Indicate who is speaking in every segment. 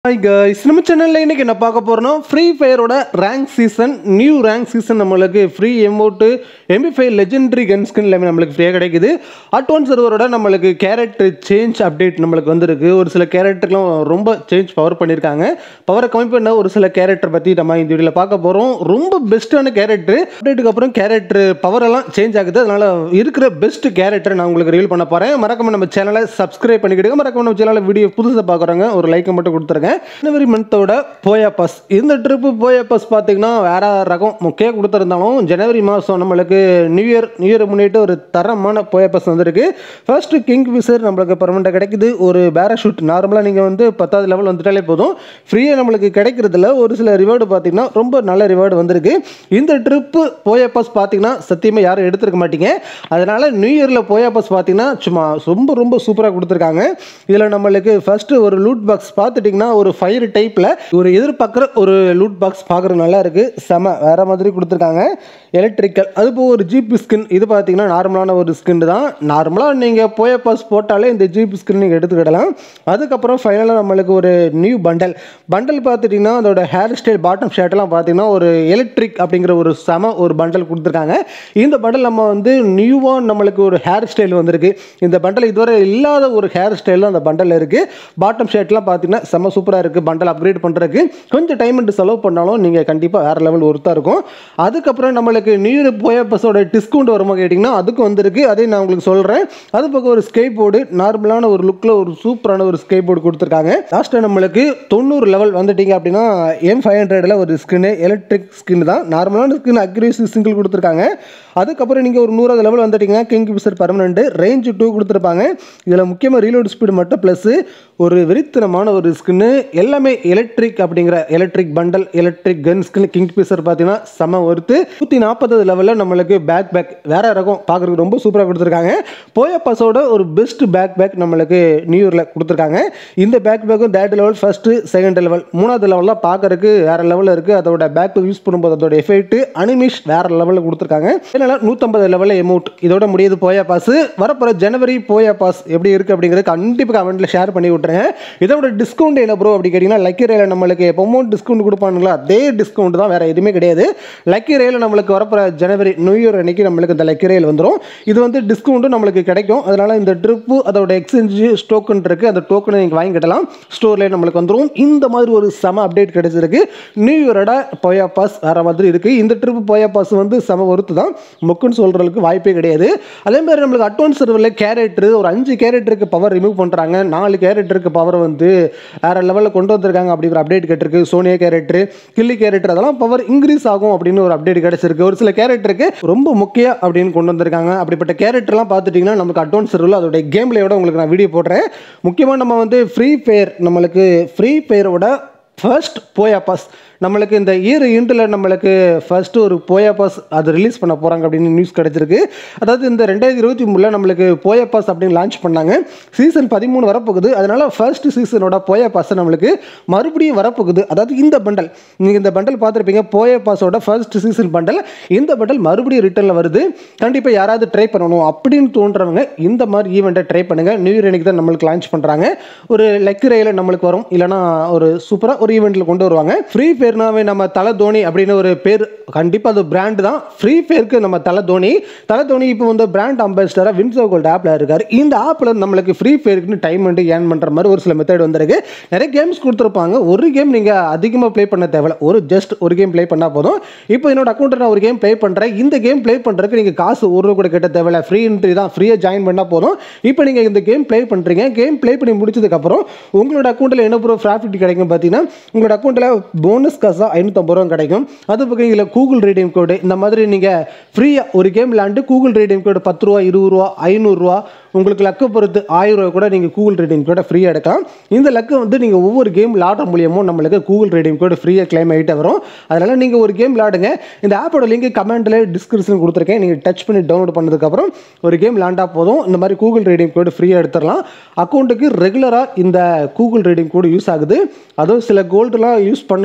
Speaker 1: hi guys நம்ம சேனலில் இன்றைக்கி என்ன பார்க்க போகிறோம்னா ஃப்ரீ ஃபயரோட rank season new rank season நம்மளுக்கு free amount MP five legendary gun skin எல்லாமே நம்மளுக்கு ஃப்ரீயாக கிடைக்குது அட்வான்ஸ் சர்வரோட நம்மளுக்கு கேரக்டர் சேஞ்ச் அப்டேட் நம்மளுக்கு வந்திருக்கு ஒரு சில கேரக்டர்லாம் ரொம்ப சேஞ்ச் பவர் பண்ணியிருக்காங்க பவரை கம்மி பண்ண ஒரு சில கேரக்டர் பற்றி நம்ம இந்த வீடியோவில் பார்க்க போகிறோம் ரொம்ப பெஸ்ட்டான கேரக்டர் அப்டேட்டுக்கு அப்புறம் கேரக்டர் பவர் எல்லாம் சேஞ்ச் ஆகுது அதனால் இருக்கிற பெஸ்ட் கேரக்டர் நான் உங்களுக்கு ரிவீல் பண்ண போகிறேன் மறக்காம நம்ம சேனலை சப்ஸ்கிரைப் பண்ணிக்கிடுங்க மறக்காம நம்ம சேனலில் வீடியோ புதுசாக பார்க்குறாங்க ஒரு லைக்கை மட்டும் கொடுத்துருங்க ஜனவரி மந்தோட போயா பாஸ் இந்த ட்ரிப்பு போயா பாஸ் பார்த்தீங்கன்னா வேற ரகம் முக்கியம் கொடுத்துருந்தாலும் ஜனவரி மாதம் நம்மளுக்கு நியூ இயர் நியூ இயர் முன்னிட்டு ஒரு தரமான போயா பாஸ் வந்திருக்கு ஃபர்ஸ்ட் கிங் ஃபிஷர் நம்மளுக்கு பர்மனெண்ட்டாக கிடைக்குது ஒரு பேராஷூட் நார்மலாக நீங்கள் வந்து பத்தாவது லெவல் வந்துட்டாலே போதும் ஃப்ரீயாக நம்மளுக்கு கிடைக்கிறதுல ஒரு சில ரிவார்டு பார்த்தீங்கன்னா ரொம்ப நல்ல ரிவார்டு வந்திருக்கு இந்த ட்ரிப்பு போயா பாஸ் பார்த்தீங்கன்னா சத்தியமாக யாரும் எடுத்துருக்க மாட்டீங்க அதனால் நியூ இயரில் போயா பாஸ் பார்த்தீங்கன்னா சும்மா ரொம்ப ரொம்ப சூப்பராக கொடுத்துருக்காங்க இதில் நம்மளுக்கு ஃபஸ்ட்டு ஒரு லூட் பாக்ஸ் பார்த்துட்டிங்கன்னா ஒரு ஃபயர் டைப்பில் ஒரு எதிர்பார்க்குற ஒரு லூட் பாக்ஸ் பார்க்குறது நல்லா இருக்குது செம வேறு மாதிரி கொடுத்துருக்காங்க எலக்ட்ரிக்கல் அது போக ஒரு ஜிபி ஸ்கின் இது பார்த்தீங்கன்னா நார்மலான ஒரு ஸ்கின் தான் நார்மலாக நீங்கள் போய பாஸ் போட்டாலே இந்த ஜிபி ஸ்கின் நீங்கள் எடுத்துக்கிடலாம் அதுக்கப்புறம் ஃபைனலாக நம்மளுக்கு ஒரு நியூ பண்டல் பண்டல் பார்த்துட்டிங்கன்னா அதோட ஹேர் ஸ்டைல் பாட்டம் ஷர்ட்லாம் பார்த்தீங்கன்னா ஒரு எலக்ட்ரிக் அப்படிங்கிற ஒரு செம ஒரு பண்டல் கொடுத்துருக்காங்க இந்த பண்டல் நம்ம வந்து நியூவாக நம்மளுக்கு ஒரு ஹேர் ஸ்டைல் வந்திருக்கு இந்த பண்டல் இதுவரை இல்லாத ஒரு ஹேர் ஸ்டைல் அந்த பண்டல் இருக்குது பாட்டம் ஷர்ட்லாம் பார்த்தீங்கன்னா செம சூப்பராக இருக்குது பண்டல் அப்கிரேட் பண்ணுறதுக்கு கொஞ்சம் டைம் செலவு பண்ணாலும் நீங்கள் கண்டிப்பாக வேறு லெவல் ஒருத்தாக இருக்கும் அதுக்கப்புறம் நம்மளுக்கு நியூ இயர் போய பஸ்ஸோட டிஸ்கவுண்ட் வருமா கேட்டிங்கன்னா அதுக்கு வந்திருக்கு அதே நான் உங்களுக்கு சொல்கிறேன் அது பக்கம் ஒரு ஸ்கேட் போர்டு நார்மலான ஒரு லுக்கில் ஒரு சூப்பரான ஒரு ஸ்கேட் போர்டு கொடுத்துருக்காங்க லாஸ்ட்டாக நம்மளுக்கு தொண்ணூறு லெவல் வந்துட்டீங்க அப்படின்னா எம் ஃபைவ் ஹண்ட்ரடில் ஒரு ஸ்கின்னு எலக்ட்ரிக் ஸ்கின் தான் நார்மலான ஸ்கின் அக்யூரேசி சிங்கிள் கொடுத்துருக்காங்க அதுக்கப்புறம் நீங்கள் ஒரு நூறாவது லெவல் வந்துட்டீங்கன்னா king fisher permanent range too கொடுத்துருப்பாங்க இதில் முக்கியமாக ரீலோட் ஸ்பீடு மட்டும் ப்ளஸ் ஒரு வெறித்தனமான ஒரு ஸ்கின்னு எல்லாமே எலக்ட்ரிக் அப்படிங்கிற electric bundle electric gun skin king fisher பார்த்தீங்கன்னா செம ஒருத்து நூற்றி நாற்பது லெவலில் நம்மளுக்கு பேக் பேக் வேற ரகம் பார்க்குறதுக்கு ரொம்ப சூப்பராக கொடுத்துருக்காங்க போய பாஸோட ஒரு பெஸ்ட் பேக் பேக் நம்மளுக்கு நியூ இயரில் கொடுத்துருக்காங்க இந்த பேக் பேக்கும் third level first second level மூணாவது லெவலில் பார்க்கறதுக்கு வேற லெவலில் இருக்குது அதோட பேக் யூஸ் பண்ணும்போது அதோட எஃபெக்ட் அனிமிஷ் வேற லெவலில் கொடுத்துருக்காங்க இதனால் நூற்றம்பது லெவலில் எமௌண்ட் இதோட முடியுது போயா பாஸ் வரப்போகிற ஜனவரி போயா பாஸ் எப்படி இருக்குது அப்படிங்கிறது கண்டிப்பாக கமெண்ட்டில் ஷேர் பண்ணி விட்றேன் இதோட டிஸ்கவுண்ட் என்ன ப்ரோ அப்படி கேட்டிங்கன்னா லக்கி ரேல நம்மளுக்கு எப்பவும் டிஸ்கவுண்ட் கொடுப்பானுங்களா அதே டிஸ்கவுண்ட் தான் வேறு எதுவுமே கிடையாது லக்கி ரேல நம்மளுக்கு வரப்போகிற ஜனவரி நியூ இயர் அன்னைக்கு நம்மளுக்கு இந்த லக்கி ரேல் வந்துடும் இது வந்து டிஸ்கவுண்ட்டும் நம்மளுக்கு கிடைக்கும் அதனால் இந்த ட்ரிப்பு அதோட எக்ஸ்சேஞ்சு டோக்கன் இருக்குது அந்த டோக்கனை நீங்கள் வாங்கிக்கிடலாம் ஸ்டோர்லேயே நம்மளுக்கு வந்துடும் இந்த மாதிரி ஒரு செம அப்டேட் கிடைச்சிருக்கு நியூ இயரோட போயா பாஸ் வேறு மாதிரி இருக்குது இந்த ட்ரிப்பு போயா பாஸ் வந்து செம ஒருத்து தான் மொக்குன்னு சொல்கிறதுக்கு வாய்ப்பே கிடையாது அதே மாதிரி நம்மளுக்கு அட்வான்ஸ் சர்வரில் கேரக்டர் ஒரு அஞ்சு கேரக்டருக்கு பவர் ரிமூவ் பண்ணுறாங்க நாலு கேரக்டருக்கு பவர் வந்து வேறு லெவலில் கொண்டு வந்திருக்காங்க அப்படிங்கிற அப்டேட் கேட்டிருக்கு சோனியா கேரக்டர் கில்லி கேரக்டர் அதெல்லாம் பவர் இன்க்ரீஸ் ஆகும் அப்படின்னு ஒரு அப்டேட் கிடைச்சிருக்கு ஒரு சில கேரக்டருக்கு ரொம்ப முக்கியம் அப்படின்னு கொண்டு வந்திருக்காங்க அப்படிப்பட்ட கேரக்டர்லாம் பார்த்துட்டிங்கன்னா நமக்கு அட்வான்ஸ் சர்வரில் அதோட கேம் பிளேயோட உங்களுக்கு நான் வீடியோ போடுறேன் முக்கியமாக நம்ம வந்து ஃப்ரீ ஃபயர் நம்மளுக்கு ஃப்ரீ ஃபயரோட ஃபர்ஸ்ட் போயா பாஸ் நம்மளுக்கு இந்த இயர் இன்டில் நம்மளுக்கு ஃபர்ஸ்ட் ஒரு போயா பாஸ் அது ரிலீஸ் பண்ண போகிறாங்க அப்படின்னு நியூஸ் கிடச்சிருக்கு அதாவது இந்த ரெண்டாயிரத்தி இருபத்தி மூணில் நம்மளுக்கு போயா பாஸ் அப்படின்னு லான்ச் பண்ணாங்க சீசன் பதிமூணு வரப்போகுது அதனால் ஃபர்ஸ்ட் சீசனோட போயா பாஸ் நம்மளுக்கு மறுபடியும் வரப்போகுது அதாவது இந்த பண்டல் நீங்கள் இந்த பண்டல் பார்த்துருப்பீங்க போயா பாஸோட ஃபர்ஸ்ட் சீசன் பண்டல் இந்த பண்டல் மறுபடியும் ரிட்டர்னில் வருது கண்டிப்பாக யாராவது ட்ரை பண்ணணும் அப்படின்னு தோன்றவங்க இந்த மாதிரி ஈவெண்ட்டை ட்ரை பண்ணுங்கள் நியூ இயர் அன்னைக்கு தான் நம்மளுக்கு லான்ச் பண்ணுறாங்க ஒரு லக்கு ரயில நம்மளுக்கு வரும் இல்லைனா ஒரு சூப்பராக ஒரு ஈவெண்ட்டில் கொண்டு வருவாங்க ஃப்ரீ ஃபயர்னாவே நம்ம தலை தோனி அப்படின்னு ஒரு பேர் கண்டிப்பாக அது பிராண்டு தான் ஃப்ரீ ஃபயருக்கு நம்ம தலை தோனி தலை தோனி இப்போ வந்து பிராண்ட் அம்பாசிடராக வின்சோ கோல்ட் ஆப்பில் இருக்கார் இந்த ஆப்பில் நம்மளுக்கு ஃப்ரீ ஃபயருக்குன்னு டைம் வந்து ஏர்ன் பண்ணுற மாதிரி ஒரு சில மெத்தட் வந்திருக்கு நிறைய கேம்ஸ் கொடுத்துருப்பாங்க ஒரு கேம் நீங்கள் அதிகமாக ப்ளே பண்ண தேவையில்ல ஒரு ஜஸ்ட் ஒரு கேம் ப்ளே பண்ணால் போதும் இப்போ என்னோட அக்கௌண்ட்டில் நான் ஒரு கேம் ப்ளே பண்ணுறேன் இந்த கேம் ப்ளே பண்ணுறதுக்கு நீங்கள் காசு ஒரு ரூபா கூட கட்ட தேவையில்ல ஃப்ரீ என்ட்ரி தான் ஃப்ரீயாக ஜாயின் பண்ணால் போதும் இப்போ நீங்கள் இந்த கேம் ப்ளே பண்ணுறீங்க கேம் ப்ளே பண்ணி முடிச்சதுக்கப்புறம் உங்களோட அக்கௌண்ட்டில் என்ன ப்ரோ ப்ராஃபிட் கிடைக்கும் பார்த்தீங்கன்னா உங்களோட அக்கௌண்ட்டில் போனஸ் காசாக ஐநூற்றம்பது ரூபா கிடைக்கும் அது பக்கம் இதில் கூகுள் ரீடியம் கோடு இந்த மாதிரி நீங்கள் ஃப்ரீயாக ஒரு கேம் விளாண்டு கூகுள் ரீடியம் கோடு பத்து ரூபா இருபது ரூபா ஐநூறுரூவா உங்களுக்கு லக்கு பொறுத்து ஆயிரம் ரூபா கூட நீங்கள் கூகுள் ரீடியம் கோடை ஃப்ரீயாக எடுக்கலாம் இந்த லக்கு வந்து நீங்கள் ஒவ்வொரு கேம் விளாடுற மூலியமும் நம்மளுக்கு கூகுள் ரீடியம் கோடு ஃப்ரீயாக கிளைம் ஆகிட்டே வரும் அதனால் நீங்கள் ஒரு கேம் விளாடுங்க இந்த ஆப்போட லிங்க் கமெண்ட்டில் டிஸ்கிரிப்ஷன் கொடுத்துருக்கேன் நீங்கள் டச் பண்ணி டவுன்லோட் பண்ணதுக்கப்புறம் ஒரு கேம் விளாண்டா போதும் இந்த மாதிரி கூகுள் ரீடியம் கோடு ஃப்ரீயாக எடுத்துடலாம் அக்கௌண்ட்டுக்கு ரெகுலராக இந்த கூகுள் ரீடியம் கோடு யூஸ் ஆகுது அதுவும் சில கோல்டுலாம் யூஸ் பண்ண முடியாது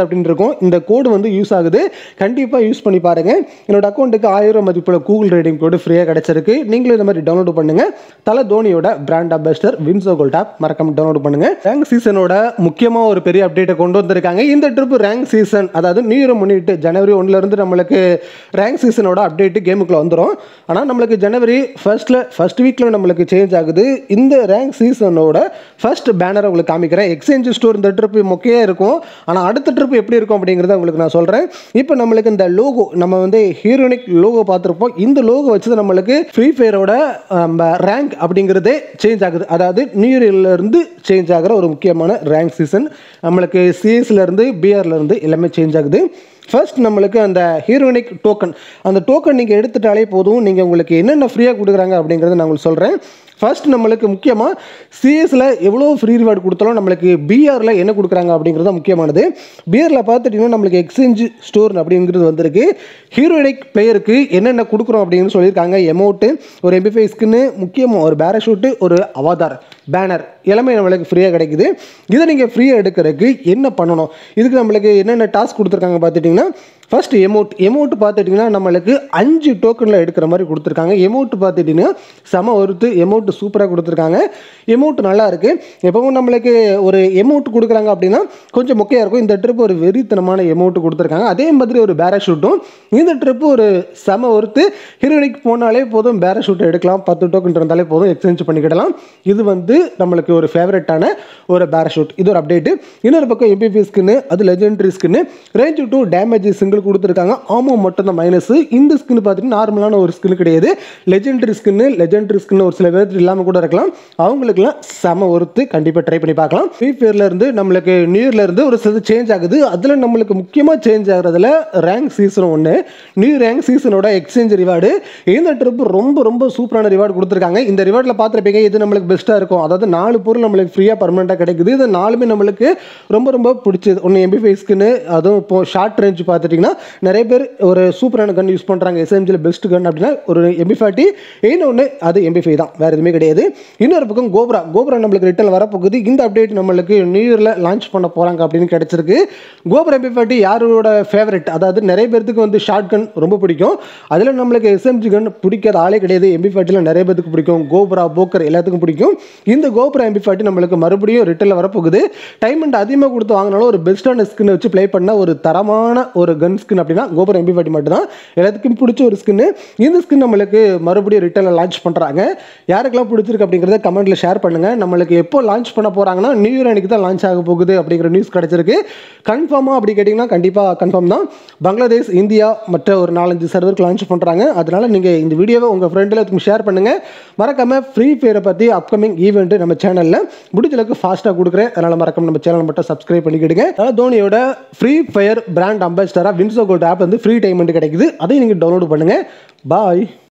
Speaker 1: அப்படின்னு இருக்கும் இந்த கோடு வந்து யூஸ் ஆகுது கண்டிப்பாக யூஸ் பண்ணி பாருங்க என்னோட அக்கௌண்ட்டுக்கு ஆயிரம் மதிப்புள்ள கூகுள் ரேட்டிங் கோடு ஃப்ரீயாக கிடைச்சிருக்கு நீங்களும் இந்த மாதிரி டவுன்லோட் பண்ணுங்க தலை தோனியோட brand ambassador WinZO gold app மறக்காம டவுன்லோட் பண்ணுங்க ரேங்க் சீசனோட முக்கியமாக ஒரு பெரிய அப்டேட்டை கொண்டு வந்திருக்காங்க இந்த ட்ரிப் ரேங்க் சீசன் அதாவது நியூ இயர் முன்னிட்டு ஜனவரி ஒன்றுல இருந்து நம்மளுக்கு ரேங்க் சீசனோட அப்டேட் கேமுக்குள்ள வந்துடும் ஆனால் நம்மளுக்கு ஜனவரி ஃபர்ஸ்ட்ல ஃபர்ஸ்ட் வீக்ல நம்மளுக்கு சேஞ்ச் ஆகுது இந்த ரேங்க் சீசனோட ஃபர்ஸ்ட் பேனரை உங்களுக்கு காமிக்கிறேன் எக்ஸ்சேஞ்ச் ஸ்டோர் இந்த ட்ரிப் மொக்கையாக இருக்கும் ஆனால் அடுத்த ட்ரிப் எப்படி இருக்கும் அப்படிங்கிறத உங்களுக்கு நான் சொல்கிறேன் இப்போ நம்மளுக்கு இந்த லோகோ நம்ம வந்து ஹீரோனிக் லோகோ பார்த்துருப்போம் இந்த லோகோ வச்சு நம்மளுக்கு ஃப்ரீ ஃபயரோட ரேங்க் அப்படிங்கிறதே சேஞ்ச் ஆகுது அதாவது நியூ இயர்ல இருந்து சேஞ்ச் ஆகிற ஒரு முக்கியமான ரேங்க் சீசன் நம்மளுக்கு சிஎஸ்ல இருந்து பிஆர்ல இருந்து எல்லாமே சேஞ்ச் ஆகுது ஃபர்ஸ்ட் நம்மளுக்கு அந்த ஹீரோனிக் டோக்கன் அந்த டோக்கன் நீங்கள் எடுத்துட்டாலே போதும் நீங்கள் உங்களுக்கு என்னென்ன ஃப்ரீயாக கொடுக்குறாங்க அப்படிங்கிறத நான் உங்களுக்கு சொல்கிறேன் ஃபர்ஸ்ட் நம்மளுக்கு முக்கியமாக சிஎஸில் எவ்வளோ ஃப்ரீ ரிவார்டு கொடுத்தாலும் நம்மளுக்கு பிஆரில் என்ன கொடுக்குறாங்க அப்படிங்கிறது தான் முக்கியமானது பிஆரில் பார்த்துட்டிங்கன்னா நம்மளுக்கு எக்ஸ்சேஞ்ச் ஸ்டோர் அப்படிங்கிறது வந்திருக்கு ஹீரோயினிக் பிளேயருக்கு என்னென்ன கொடுக்குறோம் அப்படின்னு சொல்லியிருக்காங்க எமௌண்ட்டு ஒரு எம்பிஃபை ஸ்கின்னு முக்கியமாக ஒரு பேராஷூட்டு ஒரு அவாதார் பேனர் எல்லாமே நம்மளுக்கு ஃப்ரீயாக கிடைக்குது இதை நீங்கள் ஃப்ரீயாக எடுக்கிறதுக்கு என்ன பண்ணணும் இதுக்கு நம்மளுக்கு என்னென்ன டாஸ்க் கொடுத்துருக்காங்க பார்த்துட்டிங்கன்னா ஃபர்ஸ்ட் எமௌண்ட் எமௌண்ட் பார்த்துட்டிங்கன்னா நம்மளுக்கு அஞ்சு டோக்கனில் எடுக்கிற மாதிரி கொடுத்துருக்காங்க எமௌண்ட் பார்த்துட்டிங்கன்னா செம ஒருத்து எமௌண்ட் சூப்பராக கொடுத்துருக்காங்க எமௌண்ட் நல்லா இருக்குது எப்பவும் நம்மளுக்கு ஒரு எமௌண்ட் கொடுக்குறாங்க அப்படின்னா கொஞ்சம் மொக்கையாக இருக்கும் இந்த ட்ரிப் ஒரு வெறித்தனமான எமௌண்ட் கொடுத்துருக்காங்க அதே மாதிரி ஒரு பேராஷூட்டும் இந்த ட்ரிப் ஒரு செம ஒருத்து ஹீரோனிக் போனாலே போதும் பேராஷூட் எடுக்கலாம் பத்து டோக்கன் இருந்தாலே போதும் எக்ஸ்சேஞ்ச் பண்ணிக்கிடலாம் இது வந்து நம்மளுக்கு ஒரு ஃபேவரட்டான ஒரு பேராஷூட் இது ஒரு அப்டேட்டு இன்னொரு பக்கம் எம்பிபி ஸ்கின்னு அது லெஜெண்டரி ஸ்கின்னு ரேஞ்ச் டூ டேமேஜ் சிங்கிள் கொடுத்துருக்காங்க ஆமோ மட்டும் தான் மைனஸ் இந்த ஸ்கின் பார்த்தீங்கன்னா நார்மலான ஒரு ஸ்கின் கிடையாது லெஜெண்டரி ஸ்கின்னு லெஜெண்டரி ஸ்கின் ஒரு சில பேர் இல்லாமல் கூட இருக்கலாம் அவங்களுக்குலாம் செம ஒருத்து கண்டிப்பாக ட்ரை பண்ணி பார்க்கலாம் ஃப்ரீ ஃபயர்ல இருந்து நம்மளுக்கு நியூ இயர்ல இருந்து ஒரு சில சேஞ்ச் ஆகுது அதில் நம்மளுக்கு முக்கியமாக சேஞ்ச் ஆகுறதுல ரேங்க் சீசன் ஒன்று நியூ ரேங்க் சீசனோட எக்ஸ்சேஞ்ச் ரிவார்டு இந்த ட்ரிப் ரொம்ப ரொம்ப சூப்பரான ரிவார்டு கொடுத்துருக்காங்க இந்த ரிவார்டில் பார்த்துருப்பீங்க இது நம்மளுக்கு பெஸ்ட்டாக இருக்கும் அதாவது நாலு பொருள் நம்மளுக்கு ஃப்ரீயாக பர்மனெண்ட்டாக கிடைக்குது இது நாலுமே நம்மளுக்கு ரொம்ப ரொம்ப பிடிச்சது ஒன்று எம்பி ஃபைஸ்க்குன்னு அதுவும் இப்போ ஷார்ட் ரேஞ்ச் பார்த்துட்டிங்கன்னா நிறைய பேர் ஒரு சூப்பரான கன் யூஸ் பண்ணுறாங்க எஸ்எம்ஜியில் பெஸ்ட் கன் அப்படின்னா ஒரு எம்பி ஃபார்ட்டி இன்னொன்று அது எம்பி ஃபைவ் தான் வேறு எதுவுமே கிடையாது இன்னொரு பக்கம் கோப்ரா கோப்ரா நம்மளுக்கு ரிட்டர்ன் வரப்போகுது இந்த அப்டேட் நம்மளுக்கு நியூ இயரில் லான்ச் பண்ண போகிறாங்க அப்படின்னு கிடைச்சிருக்கு கோப்ரா எம்பி ஃபார்ட்டி யாரோட ஃபேவரட் அதாவது நிறைய பேர்த்துக்கு வந்து ஷார்ட் கன் ரொம்ப பிடிக்கும் அதில் நம்மளுக்கு எஸ்எம்ஜி கன் பிடிக்காத ஆளே கிடையாது எம்பி ஃபார்ட்டியில் நிறைய பேருக்கு பிடிக்கும் கோப்ரா போக்கர் எல்லாத்துக்கும் பிடிக்கும் இந்த கோப்ரா எம்பி ஃபார்ட்டி நம்மளுக்கு மறுபடியும் ரிட்டர்னில் வரப்போகுது டைம் அண்ட் அதிகமாக கொடுத்து வாங்கினாலும் ஒரு பெஸ்ட்டான ஸ்கின் வச்சு ப்ளே பண்ண ஒரு தரமான ஒரு கன் ஸ்கின் அப்படின்னா கோபுரம் எம்பி ஃபார்ட்டி மட்டும் தான் எல்லாத்துக்கும் பிடிச்ச ஒரு ஸ்கின்னு இந்த ஸ்கின் நம்மளுக்கு மறுபடியும் ரிட்டர்னில் லான்ச் பண்ணுறாங்க யாருக்கெல்லாம் பிடிச்சிருக்கு அப்படிங்கிறத கமெண்ட்டில் ஷேர் பண்ணுங்கள் நம்மளுக்கு எப்போ லான்ச் பண்ண போகிறாங்கன்னா நியூ இயர் அன்னைக்கு தான் லான்ச் ஆக போகுது அப்படிங்கிற நியூஸ் கிடச்சிருக்கு கன்ஃபார்மாக அப்படி கேட்டிங்கன்னா கண்டிப்பாக கன்ஃபார்ம் தான் பங்களாதேஷ் இந்தியா மற்ற ஒரு நாலஞ்சு சர்வருக்கு லான்ச் பண்ணுறாங்க அதனால் நீங்கள் இந்த வீடியோவை உங்கள் ஃப்ரெண்டில் ஷேர் பண்ணுங்கள் மறக்காமல் ஃப்ரீ ஃபயரை பற்றி அப்கமிங் ஈவெண்ட் நம்ம சேனலில் முடிஞ்ச அளவுக்கு ஃபாஸ்ட்டாக கொடுக்குறேன் அதனால் மறக்காம நம்ம சேனல் மட்டும் சப்ஸ்கிரைப் பண்ணிக்கிடுங்க அதாவது தோனியோட ஃப்ரீ ஃபயர் பிராண்ட் அம்பாசிடராக வின்சோ கோல்ட் ஆப் வந்து ஃப்ரீ டைம் கிடைக்குது அதையும் நீங்கள் டவுன்லோட் பண்ணுங்கள் பாய்